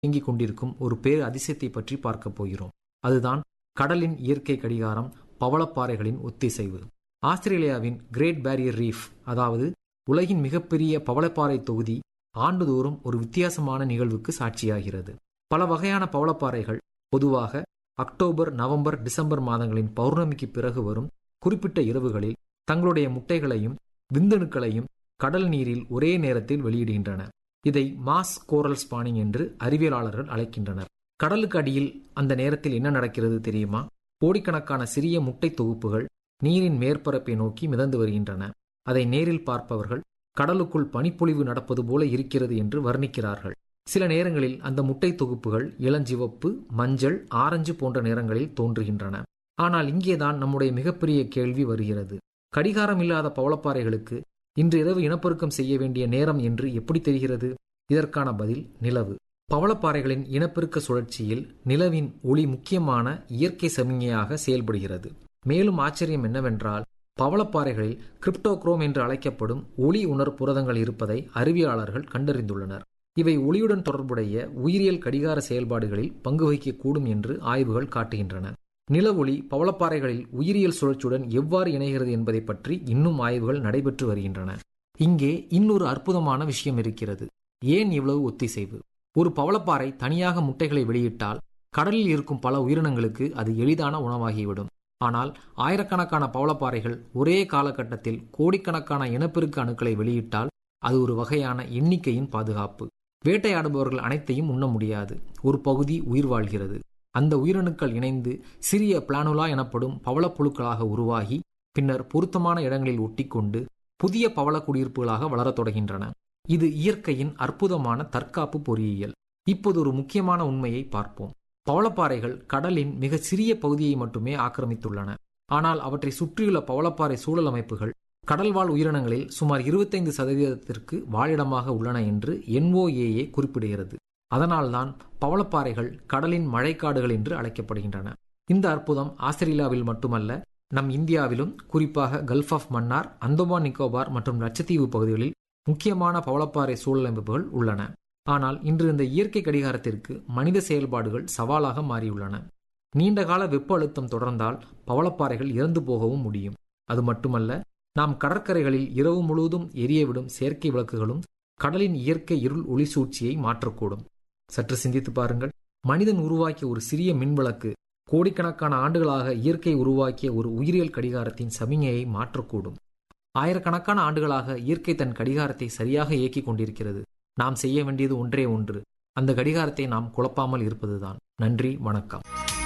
இயங்கிக் கொண்டிருக்கும் ஒரு பேர் அதிசயத்தை பற்றி பார்க்கப் போகிறோம் அதுதான் கடலின் இயற்கை கடிகாரம் பவளப்பாறைகளின் ஒத்திசைவு ஆஸ்திரேலியாவின் கிரேட் பேரியர் ரீஃப் அதாவது உலகின் மிகப்பெரிய பவளப்பாறை தொகுதி ஆண்டுதோறும் ஒரு வித்தியாசமான நிகழ்வுக்கு சாட்சியாகிறது பல வகையான பவளப்பாறைகள் பொதுவாக அக்டோபர் நவம்பர் டிசம்பர் மாதங்களின் பௌர்ணமிக்கு பிறகு வரும் குறிப்பிட்ட இரவுகளில் தங்களுடைய முட்டைகளையும் விந்தணுக்களையும் கடல் நீரில் ஒரே நேரத்தில் வெளியிடுகின்றன இதை மாஸ் கோரல் ஸ்பானிங் என்று அறிவியலாளர்கள் அழைக்கின்றனர் கடலுக்கு அடியில் அந்த நேரத்தில் என்ன நடக்கிறது தெரியுமா கோடிக்கணக்கான சிறிய முட்டை தொகுப்புகள் நீரின் மேற்பரப்பை நோக்கி மிதந்து வருகின்றன அதை நேரில் பார்ப்பவர்கள் கடலுக்குள் பனிப்பொழிவு நடப்பது போல இருக்கிறது என்று வர்ணிக்கிறார்கள் சில நேரங்களில் அந்த முட்டை தொகுப்புகள் இளஞ்சிவப்பு மஞ்சள் ஆரஞ்சு போன்ற நிறங்களில் தோன்றுகின்றன ஆனால் இங்கேதான் நம்முடைய மிகப்பெரிய கேள்வி வருகிறது கடிகாரம் இல்லாத பவளப்பாறைகளுக்கு இன்று இரவு இனப்பெருக்கம் செய்ய வேண்டிய நேரம் என்று எப்படி தெரிகிறது இதற்கான பதில் நிலவு பவளப்பாறைகளின் இனப்பெருக்க சுழற்சியில் நிலவின் ஒளி முக்கியமான இயற்கை சமிஞையாக செயல்படுகிறது மேலும் ஆச்சரியம் என்னவென்றால் பவளப்பாறைகளில் கிரிப்டோக்ரோம் என்று அழைக்கப்படும் ஒளி உணர் புரதங்கள் இருப்பதை அறிவியலாளர்கள் கண்டறிந்துள்ளனர் இவை ஒளியுடன் தொடர்புடைய உயிரியல் கடிகார செயல்பாடுகளில் பங்கு வகிக்கக்கூடும் என்று ஆய்வுகள் காட்டுகின்றன நில ஒளி பவளப்பாறைகளில் உயிரியல் சுழற்சியுடன் எவ்வாறு இணைகிறது என்பதை பற்றி இன்னும் ஆய்வுகள் நடைபெற்று வருகின்றன இங்கே இன்னொரு அற்புதமான விஷயம் இருக்கிறது ஏன் இவ்வளவு ஒத்திசைவு ஒரு பவளப்பாறை தனியாக முட்டைகளை வெளியிட்டால் கடலில் இருக்கும் பல உயிரினங்களுக்கு அது எளிதான உணவாகிவிடும் ஆனால் ஆயிரக்கணக்கான பவளப்பாறைகள் ஒரே காலகட்டத்தில் கோடிக்கணக்கான இனப்பெருக்க அணுக்களை வெளியிட்டால் அது ஒரு வகையான எண்ணிக்கையின் பாதுகாப்பு வேட்டையாடுபவர்கள் அனைத்தையும் உண்ண முடியாது ஒரு பகுதி உயிர் வாழ்கிறது அந்த உயிரணுக்கள் இணைந்து சிறிய பிளானுலா எனப்படும் பவளப்புழுக்களாக உருவாகி பின்னர் பொருத்தமான இடங்களில் ஒட்டிக்கொண்டு புதிய பவள குடியிருப்புகளாக வளரத் தொடங்கின்றன இது இயற்கையின் அற்புதமான தற்காப்பு பொறியியல் இப்போது ஒரு முக்கியமான உண்மையை பார்ப்போம் பவளப்பாறைகள் கடலின் மிக சிறிய பகுதியை மட்டுமே ஆக்கிரமித்துள்ளன ஆனால் அவற்றை சுற்றியுள்ள பவளப்பாறை சூழல் அமைப்புகள் கடல்வாழ் உயிரினங்களில் சுமார் இருபத்தைந்து சதவீதத்திற்கு வாழிடமாக உள்ளன என்று என்ஓஏஏ குறிப்பிடுகிறது அதனால்தான் பவளப்பாறைகள் கடலின் மழைக்காடுகள் என்று அழைக்கப்படுகின்றன இந்த அற்புதம் ஆஸ்திரேலியாவில் மட்டுமல்ல நம் இந்தியாவிலும் குறிப்பாக கல்ஃப் ஆஃப் மன்னார் அந்தமான் நிக்கோபார் மற்றும் லட்சத்தீவு பகுதிகளில் முக்கியமான பவளப்பாறை சூழல் அமைப்புகள் உள்ளன ஆனால் இன்று இந்த இயற்கை கடிகாரத்திற்கு மனித செயல்பாடுகள் சவாலாக மாறியுள்ளன நீண்டகால வெப்ப அழுத்தம் தொடர்ந்தால் பவளப்பாறைகள் இறந்து போகவும் முடியும் அது மட்டுமல்ல நாம் கடற்கரைகளில் இரவு முழுவதும் எரியவிடும் செயற்கை விளக்குகளும் கடலின் இயற்கை இருள் ஒளி சூழ்ச்சியை மாற்றக்கூடும் சற்று சிந்தித்து பாருங்கள் மனிதன் உருவாக்கிய ஒரு சிறிய மின்விளக்கு கோடிக்கணக்கான ஆண்டுகளாக இயற்கை உருவாக்கிய ஒரு உயிரியல் கடிகாரத்தின் சமிஞையை மாற்றக்கூடும் ஆயிரக்கணக்கான ஆண்டுகளாக இயற்கை தன் கடிகாரத்தை சரியாக இயக்கிக் கொண்டிருக்கிறது நாம் செய்ய வேண்டியது ஒன்றே ஒன்று அந்த கடிகாரத்தை நாம் குழப்பாமல் இருப்பதுதான் நன்றி வணக்கம்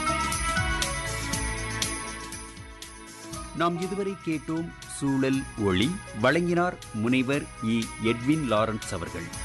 நாம் இதுவரை கேட்டோம் சூழல் ஒளி வழங்கினார் முனைவர் இ எட்வின் லாரன்ஸ் அவர்கள்